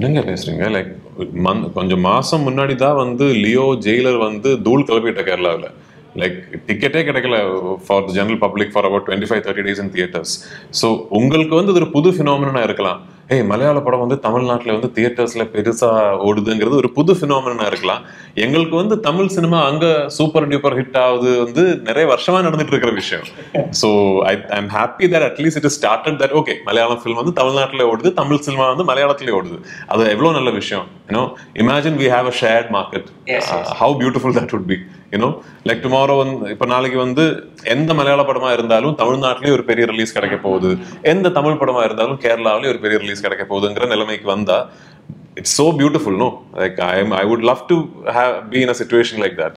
என்னங்க பேசுறீங்க like month கொஞ்சம் மாசம் முன்னாடி தான் வந்து லியோ ஜெயிலர் வந்து தூள் கிளப்பிட்ட கேரளாவில் லைக் டிக்கெட்டே கிடைக்கல for the general public for about twenty five thirty days in theatres so உங்களுக்கு வந்து இது ஒரு புது ஃபினாமினா இருக்கலாம் ஏய் மலையாள படம் வந்து தமிழ்நாட்டில் வந்து தியேட்டர்ஸில் பெருசாக ஓடுதுங்கிறது ஒரு புது ஃபினாமினா இருக்கலாம் எங்களுக்கு வந்து தமிழ் சினிமா அங்கே சூப்பர் டியூப்பர் ஹிட் ஆகுது வந்து நிறைய வருஷமா நடந்துட்டு இருக்கிற விஷயம் so I I'm happy that at least it started that okay Malayalam film வந்து தமிழ்நாட்டில் ஓடுது தமிழ் சினிமா வந்து மலையாளத்திலே ஓடுது அது எவ்வளோ நல்ல விஷயம் you know imagine we have a shared market Yes, yes. How beautiful that would be you know like tomorrow வந்து இப்போ நாளைக்கு வந்து எந்த மலையாள படமா இருந்தாலும் தமிழ்நாட்டிலேயே ஒரு பெரிய ரிலீஸ் கிடைக்க போகுது எந்த தமிழ் படமா இருந்தாலும் கேரளாவிலேயே ஒரு பெரிய ரிலீஸ் கிடைக்க போகுதுங்கிற நிலைமைக்கு வந்தா it's so beautiful no like I I would love to have be in a situation like that